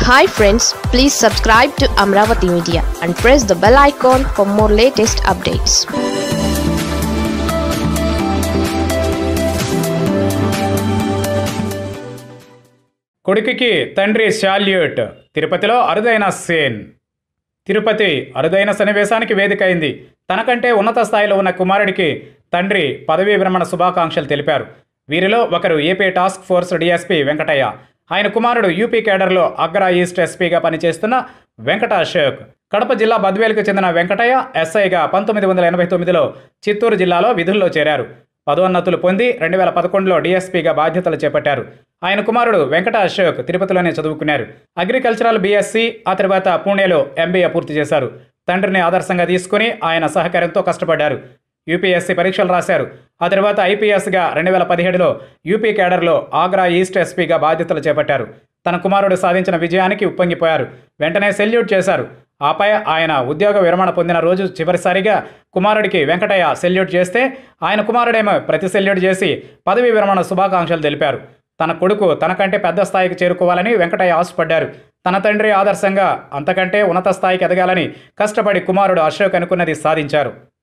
hi friends please subscribe to Amaravati media and press the bell icon for more latest updates కొడుకుకి తండ్రి salute తిరుపతిలో అరుదైన scene Tirupati అరుదైన సన్నివేశానికి వేదిక అయింది తనకంటే ఉన్నత స్థాయిలో ఉన్న కుమారుడికి తండ్రి పదవీ విరమణ శుభాకాంక్షలు తెలిపారు వీరిలో ఒకరు AP task force DSP Venkataiah ఆయన కుమారుడు యూపీ కేడర్లో అగ్రా ఈస్ట్ ఎస్పీగా పనిచేస్తున్న వెంకట అశోక్ కడప జిల్లా బద్వేలుకు చెందిన వెంకటయ్య ఎస్ఐగా పంతొమ్మిది వందల ఎనభై తొమ్మిదిలో చిత్తూరు జిల్లాలో విధుల్లో చేరారు పదోన్నతులు పొంది రెండు వేల పదకొండులో డీఎస్పీగా బాధ్యతలు చేపట్టారు ఆయన కుమారుడు వెంకట అశోక్ తిరుపతిలోనే చదువుకున్నారు అగ్రికల్చరల్ బీఎస్సీ ఆ తర్వాత పూణేలో ఎంబీఏ పూర్తి చేశారు తండ్రిని ఆదర్శంగా తీసుకుని ఆయన సహకారంతో కష్టపడ్డారు యూపీఎస్సీ పరీక్షలు రాశారు ఆ తర్వాత ఐపీఎస్గా రెండు వేల పదిహేడులో యూపీ కేడర్లో ఆగ్రా ఈస్ట్ ఎస్పీగా బాధ్యతలు చేపట్టారు తన కుమారుడు సాధించిన విజయానికి ఉప్పొంగిపోయారు వెంటనే సెల్యూట్ చేశారు ఆపై ఆయన ఉద్యోగ విరమణ పొందిన రోజు చివరిసారిగా కుమారుడికి వెంకటయ్య సెల్యూట్ చేస్తే ఆయన కుమారుడేమో ప్రతి సెల్యూట్ చేసి పదవీ విరమణ శుభాకాంక్షలు తెలిపారు తన కొడుకు తనకంటే పెద్ద స్థాయికి చేరుకోవాలని వెంకటయ్య ఆశపడ్డారు తన తండ్రి ఆదర్శంగా అంతకంటే ఉన్నత స్థాయికి ఎదగాలని కష్టపడి కుమారుడు అశోక్ అనుకున్నది సాధించారు